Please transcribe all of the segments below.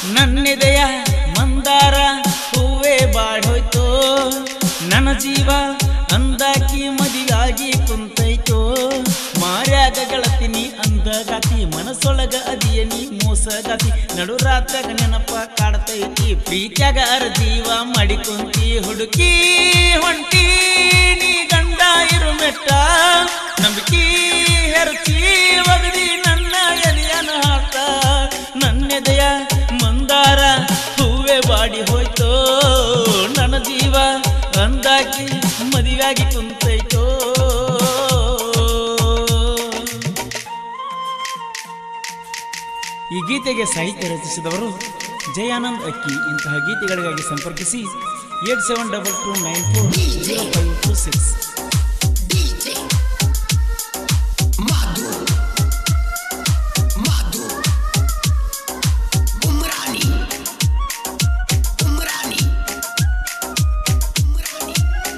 ನನ್ನೆದೆಯ ಮಂದಾರ ಹೂವೇ ಬಾಡೋಯ್ತೋ ನನ್ನ ಜೀವ ಅಂದಾಕಿ ಮದಿಗಾಗಿ ಕುಂತೈತೋ ಮಾರ್ಯಾಗ ಗಳತಿನಿ ಅಂದಗಾತಿ ಮನಸ್ಸೊಳಗ ಅದಿಯ ನೀ ಮೋಸಗಾತಿ ನಡು ರಾತ್ರಾಗ ನೆನಪ ಕಾಡ್ತೈತಿ ಪ್ರೀತ್ಯಾಗ ಅರ ಜೀವ ಮಾಡಿಕೊಂತಿ ಹುಡುಕಿ ಹೊಂಟಿ ನೀ ಗಂಡ ಇರು ಮೆಟ್ಟ ನಂಬಿಕೆ ಹೆರಚಿ ಒಗದಿ ನನ್ನ ಎದೆಯನ ಹಾಟ ನನ್ನೆದೆಯ ಮಂದಾರ ಹೂವೆ ಬಾಡಿ ಹೋಯ್ತೋ ನನ್ನ ಜೀವ ಅಂದಾಕಿ ಮದುವೆಯಾಗಿ ಕುಂತೈತೋ ಈ ಗೀತೆಗೆ ಸಾಹಿತ್ಯ ರಚಿಸಿದವರು ಜಯಾನಂದ್ ಅಕ್ಕಿ ಇಂತಹ ಗೀತೆಗಳಿಗಾಗಿ ಸಂಪರ್ಕಿಸಿ eight seven double two nine four zero five two six Madu Madu Umrani Umrani Umrani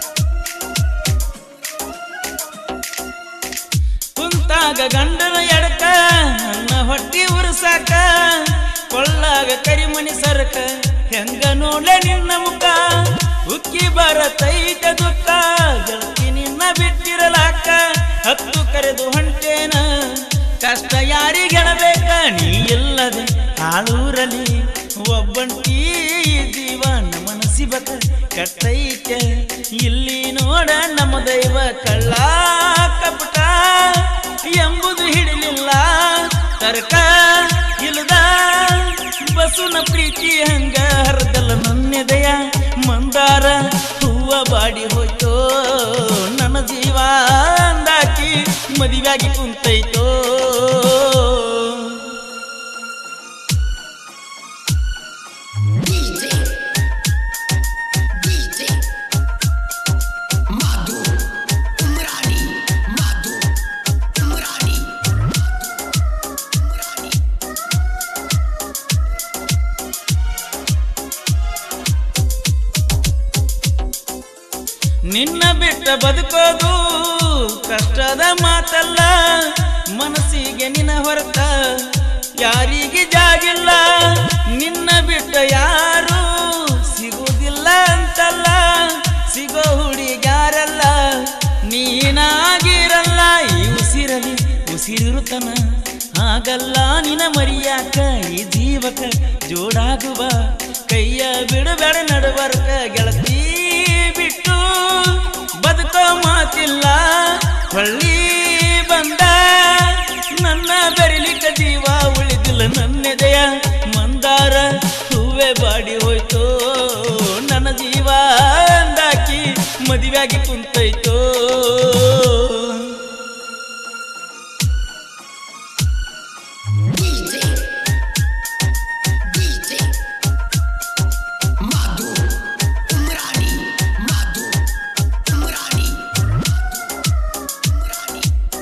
ಕುಂತಾಗ ಗಂಡನ ಎಡಕ ನನ್ನ ಹೊಟ್ಟಿ ಉರ್ಸಾಕ ಕೊಳ್ಳಾಗ ಕರಿಮಣಿ ಸರಕ ಹೆಂಗ ನೋಡ್ಲೆ ನಿನ್ನ ಮುಖ ಉಕ್ಕಿ ಬರತೈತ ದುಃಖ ಗೆಳತಿ ನಿನ್ನ ಬಿಟ್ಟಿರಲಾಕ ಹತ್ತು ಕರೆದು ಹೊಂಟೇನ ಕಷ್ಟ ಯಾರಿಗೆಳಬೇಕ ನೀ ಇಲ್ಲದೆ ಹಾಳೂರಲಿ ಒಬ್ಬಂಟಿ ಜೀವನ ಮನಸ್ಸಿಬಕ ಕಟ್ಟೈತೆ ಇಲ್ಲಿ ನೋಡ ನಮ್ಮ ದೈವ ಕಳ್ಳ ಕಪಟ ಎಂಬುದು ಹಿಡಿಲಿಲ್ಲ ತರ್ಕ ಇಲ್ಲದ ಬಸುನ ಪ್ರೀತಿ ಹಂಗ ಹರಿದಲ್ಲ ನನ್ನೆದೆಯ ಮಂದಾರ ಹೂವ ಬಾಡಿ ಹೋಯ್ತೋ ನನ್ನ ಜೀವ ಅಂದಾಕಿ ಮದುವೆಯಾಗಿ ಕುಂತೈತೋ DJ DJ Madu Umrani Madu Umrani Umrani ನಿನ್ನ ಬಿಟ್ಟ ಬದುಕೋದು ಕಷ್ಟದ ಮಾತಲ್ಲ ಮನಸ್ಸಿಗೆ ನಿನ್ನ ಹೊರತ ಯಾರಿಗೆ ಜಾಗಿಲ್ಲ ನಿನ್ನ ಬಿಟ್ಟ ಯಾರು ಸಿಗುವುದಿಲ್ಲ ಅಂತಲ್ಲ ಸಿಗೋ ಹುಡುಗ್ಯಾರಲ್ಲ ನೀನಾಗಿರಲ್ಲ ಈ ಉಸಿರಲಿ ಉಸಿರಿರುತ್ತನ ಹಾಗಲ್ಲ ನಿನ ಮರಿಯಾಕ ಈ ಜೀವಕ ಜೋಡಾಗುವ ಕೈಯ ಬಿಡಬೇಡ ನಡುವರ್ಕ ಗೆಳತಿ ಬಿಟ್ಟು ಬದುಕೋ ಮಾತಿಲ್ಲ ಹೊಳ್ಳಿ ಬಂದ ನನ್ನ ಬೆರಿಲಿಕ್ಕ ಜೀವ ಉಳಿದಿಲ್ಲ ನನ್ನೆದೆಯ ಮಂದಾರ ಹೂವೆ ಬಾಡಿ ಹೋಯ್ತೋ ನನ್ನ ಜೀವ ಅಂದಾಕಿ ಮದುವೆಯಾಗಿ ಕುಂತೈತೋ DJ DJ Madu Umrani Madu Umrani Umrani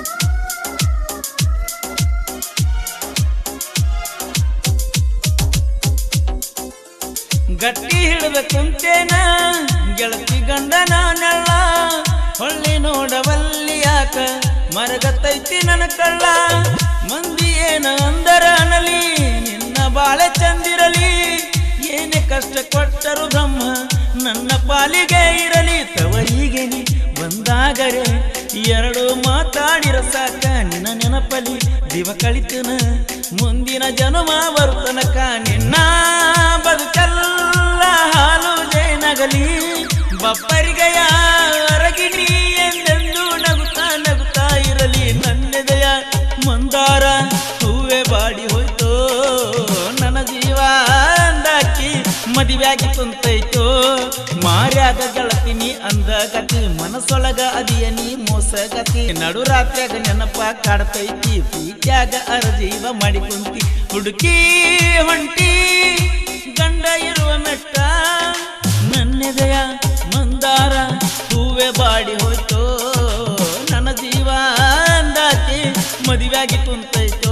ಗಟ್ಟಿ ಹಿಡಿದ ಕುಂತೇನ ಗೆಳತಿ ಗಂಡ ನಾನೆಲ್ಲ ಹೊಳ್ಳಿ ನೋಡವಲ್ಲಿ ಯಾಕ ಮರಗತ್ತೈತಿ ನನ್ನ ಕಳ್ಳ ಮಂದಿ ಏನ ಅಂದರ ಅನಲಿ ನಿನ್ನ ಬಾಳೆ ಚಂದಿರಲಿ ಏನೇ ಕಷ್ಟ ಕೊಟ್ಟರು ಬ್ರಹ್ಮ ನನ್ನ ಪಾಲಿಗೆ ಇರಲಿ ತವರಿಗೆ ನೀ ಬಂದಾಗರೆ ಎರಡು ಮಾತಾಡಿರ ಸಾಕ ನಿನ್ನ ನೆನಪಲಿ ದಿವ ಕಳಿತನ ಮುಂದಿನ ಜನ್ಮ ಬರುತ್ತನಕ ನಿನ್ನ ಬದುಕಲ್ಲ ಹಾಲು ಜೇನಗಲಿ ಬಪ್ಪರಿಗೆಯ ಅರಗಿಣಿ ಎಂದೆಂದು ನಗುತ್ತಾ ನಗುತ್ತಾ ಇರಲಿ ನನ್ನೆದೆಯ ಮಂದಾರ ಹೂವೆ ಬಾಡಿ ಹೋಯ್ತೋ ನನ್ನ ಜೀವ ಅಂದಾಕಿ ಮದುವೆಯಾಗಿ ಕುಂತೈತೋ ಮಾರ್ಯಾಗ ಗೆಳತಿನಿ ಅಂದ ಗತಿ ಮನಸ್ಸೊಳಗ ಅದಿಯ ನೀ ಮೋಸಗತಿ ನಡು ರಾತ್ರಿಯಾಗ ನೆನಪ ಕಾಡ್ತೈತಿ ಪ್ರೀತ್ಯಾಗ ಅರಜೀವ ಮಾಡಿ ಕುಂತಿ ಹುಡುಕಿ ಹೊಂಟಿ ಗಂಡ ಇರುವ ಮೆಟ್ಟ ನನ್ನೆದೆಯ ಮಂದಾರ ಹೂವೆ ಬಾಡಿ ಹೋಯ್ತೋ ನನ್ನ ಜೀವ ಅಂದಾಕಿ ಮದುವೆಯಾಗಿ ಕುಂತೈತೋ